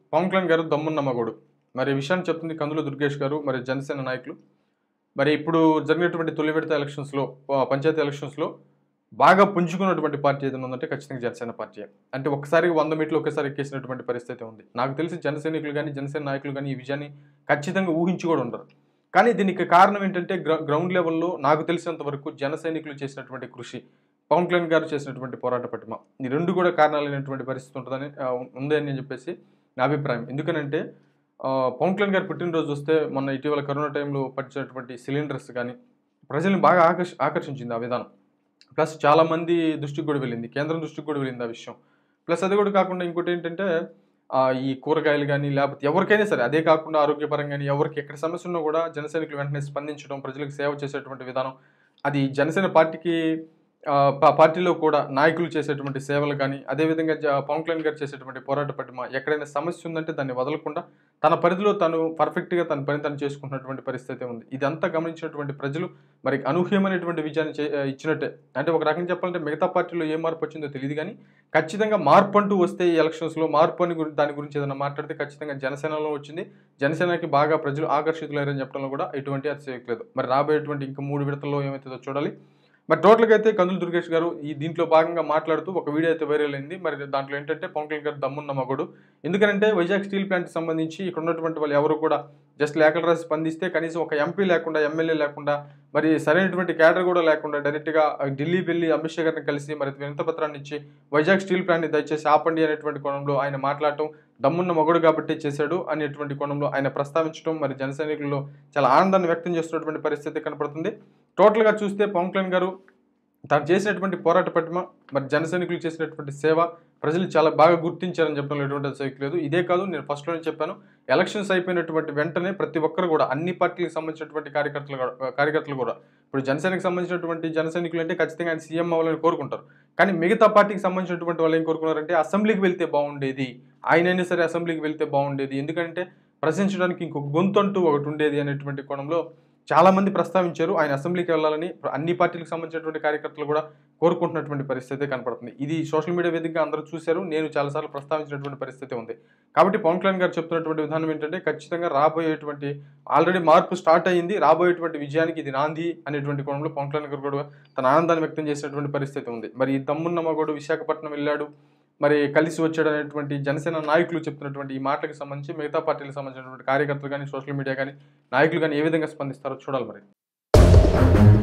పవన్ కళ్యాణ్ గారు దమ్మున్న మగోడు మరి ఈ విషయాన్ని చెప్తుంది కందుల దుర్గేష్ గారు మరి జనసేన నాయకులు మరి ఇప్పుడు జరిగినటువంటి తొలి విడత ఎలక్షన్స్లో ఆ, పంచాయతీ ఎలక్షన్స్లో బాగా పుంజుకున్నటువంటి పార్టీ ఏదైనా ఉందంటే ఖచ్చితంగా జనసేన పార్టీ అంటే ఒక్కసారి వంద మీట్లు ఒకేసారి ఎక్కేసినటువంటి పరిస్థితి ఉంది నాకు తెలిసి జనసైనికులు కానీ జనసేన నాయకులు కానీ ఈ విజయాన్ని ఖచ్చితంగా ఊహించి కూడా ఉండరు కానీ దీనికి కారణం ఏంటంటే గ్ర- గ్రౌండ్ లెవెల్లో నాకు తెలిసినంత వరకు జన సైనికులు చేసినటువంటి కృషి పవన్ కళ్యాణ్ గారు చేసినటువంటి పోరాట పటిమ ఈ రెండు కూడా కారణాలైనటువంటి పరిస్థితి ఉంటుందని ఆ, ఉంది అని చెప్పేసి నా అభిప్రాయం ఎందుకనంటే ఆ, పవన్ కళ్యాణ్ గారు పుట్టినరోజు వస్తే మొన్న ఇటీవల కరోనా టైంలో పట్టించినటువంటి సిలిండర్స్ కానీ ప్రజల్ని బాగా ఆకర్ష ఆకర్షించింది ఆ విధానం ప్లస్ చాలామంది దృష్టికి కూడా వెళ్ళింది కేంద్రం దృష్టికి కూడా వెళ్ళింది ఆ విషయం ప్లస్ అది కూడా కాకుండా ఇంకోటి ఏంటంటే ఆ, ఈ కూరగాయలు కానీ లేకపోతే ఎవరికైనా సరే అదే కాకుండా ఆరోగ్యపరంగా కానీ ఎవరికి ఎక్కడ సమస్య ఉన్నా కూడా జనసైనికులు వెంటనే స్పందించడం ప్రజలకు సేవ చేసేటువంటి విధానం అది జనసేన పార్టీకి ఆ, పా- పార్టీలో కూడా నాయకులు చేసేటువంటి సేవలు కానీ అదేవిధంగా జ- పవన్ కళ్యాణ్ గారు చేసేటువంటి పోరాట పటిమ ఎక్కడైనా సమస్య ఉందంటే దాన్ని వదలకుండా తన పరిధిలో తను పర్ఫెక్ట్గా తన పని తను చేసుకుంటున్నటువంటి పరిస్థితి ఉంది ఇదంతా గమనించినటువంటి ప్రజలు మరి అనూహ్యమైనటువంటి విజయాన్ని చే- ఇచ్చినట్టే అంటే ఒక రకంగా చెప్పాలంటే మిగతా పార్టీలో ఏ మార్పు వచ్చిందో తెలియదు కానీ ఖచ్చితంగా మార్పు అంటూ వస్తే ఈ ఎలక్షన్స్లో మార్పు అని గురి- దాని గురించి ఏదైనా మాట్లాడితే ఖచ్చితంగా జనసేనలో వచ్చింది జనసేనకి బాగా ప్రజలు ఆకర్షితులయ్యారని చెప్పడంలో కూడా ఎటువంటి అతిశయోక్తి లేదు మరి రాబోయేటువంటి ఇంకా మూడు విడతల్లో ఏమవుతుందో చూడాలి మరి టోటల్గా అయితే కందులు దుర్గేష్ గారు ఈ దీంట్లో భాగంగా మాట్లాడుతూ ఒక వీడియో అయితే వైరల్ అయింది మరి దాంట్లో ఏంటంటే పవన్ కళ్యాణ్ గారు దమ్మున్న మగడు ఎందుకంటే వైజాగ్ స్టీల్ ప్లాంట్కి సంబంధించి ఇక్కడ ఉన్నటువంటి వాళ్ళు ఎవరు కూడా జస్ట్ లేఖలు రాసి స్పందిస్తే కనీసం ఒక ఎంపీ లేకుండా ఎమ్మెల్యే లేకుండా మరి సరైనటువంటి క్యాడర్ కూడా లేకుండా డైరెక్ట్గా ఢిల్లీ వెళ్ళి అమిత్ షా గారిని కలిసి మరి వినతపత్రాన్ని ఇచ్చి వైజాగ్ స్టీల్ ప్లాంట్ని దయచేసి ఆపండి అనేటువంటి కోణంలో ఆయన మాట్లాడటం దమ్మున్న మగడు కాబట్టి చేశాడు అనేటువంటి కోణంలో ఆయన ప్రస్తావించడం మరి జన సైనికుల్లో చాలా ఆనందాన్ని వ్యక్తం చేస్తున్నటువంటి పరిస్థితి కనపడుతుంది టోటల్గా చూస్తే పవన్ కళ్యాణ్ గారు తాను చేసినటువంటి పోరాట పటిమ మరి జన సైనికులు చేసినటువంటి సేవ ప్రజలు చాలా బాగా గుర్తించారని చెప్పడంలో ఎటువంటి అతిశయోక్తి లేదు ఇదే కాదు నేను ఫస్ట్లోనే చెప్పాను ఎలక్షన్స్ అయిపోయినటువంటి వెంటనే ప్రతి ఒక్కరు కూడా అన్ని పార్టీలకు సంబంధించినటువంటి కార్యకర్తలు కూడా- కార్యకర్తలు కూడా ఇప్పుడు జనసేనకి సంబంధించినటువంటి జన సైనికులు అంటే ఖచ్చితంగా ఆయన సీఎం అవ్వాలని కోరుకుంటారు కానీ మిగతా పార్టీకి సంబంధించినటువంటి వాళ్ళు ఏం కోరుకున్నారంటే అసెంబ్లీకి వెళ్తే బాగుండేది ఆయనైనా సరే అసెంబ్లీకి వెళ్తే బాగుండేది ఎందుకంటే ప్రశ్నించడానికి ఇంకొక గొంతు అంటూ ఒకటి ఉండేది అనేటువంటి కోణంలో చాలా మంది ప్రస్తావించారు ఆయన అసెంబ్లీకి వెళ్ళాలని అన్ని పార్టీలకు సంబంధించినటువంటి కార్యకర్తలు కూడా కోరుకుంటున్నటువంటి పరిస్థితి కనపడుతుంది ఇది సోషల్ మీడియా వేదికగా అందరూ చూశారు నేను చాలాసార్లు ప్రస్తావించినటువంటి పరిస్థితి ఉంది కాబట్టి పవన్ కళ్యాణ్ గారు చెప్తున్నటువంటి విధానం ఏంటంటే ఖచ్చితంగా రాబోయేటువంటి ఆల్రెడీ మార్పు స్టార్ట్ అయ్యింది రాబోయేటువంటి విజయానికి ఇది నాంది అనేటువంటి కోణంలో పవన్ కళ్యాణ్ గారు కూడా తన ఆనందాన్ని వ్యక్తం చేసినటువంటి పరిస్థితి ఉంది మరి ఈ దమ్మున్న మగోడు విశాఖపట్నం వెళ్ళాడు మరి కలిసి వచ్చాడు అనేటువంటి జనసేన నాయకులు చెప్తున్నటువంటి ఈ మాటలకు సంబంధించి మిగతా పార్టీలకు సంబంధించినటువంటి కార్యకర్తలు కానీ సోషల్ మీడియా కానీ నాయకులు కానీ ఏ విధంగా స్పందిస్తారో చూడాలి మరి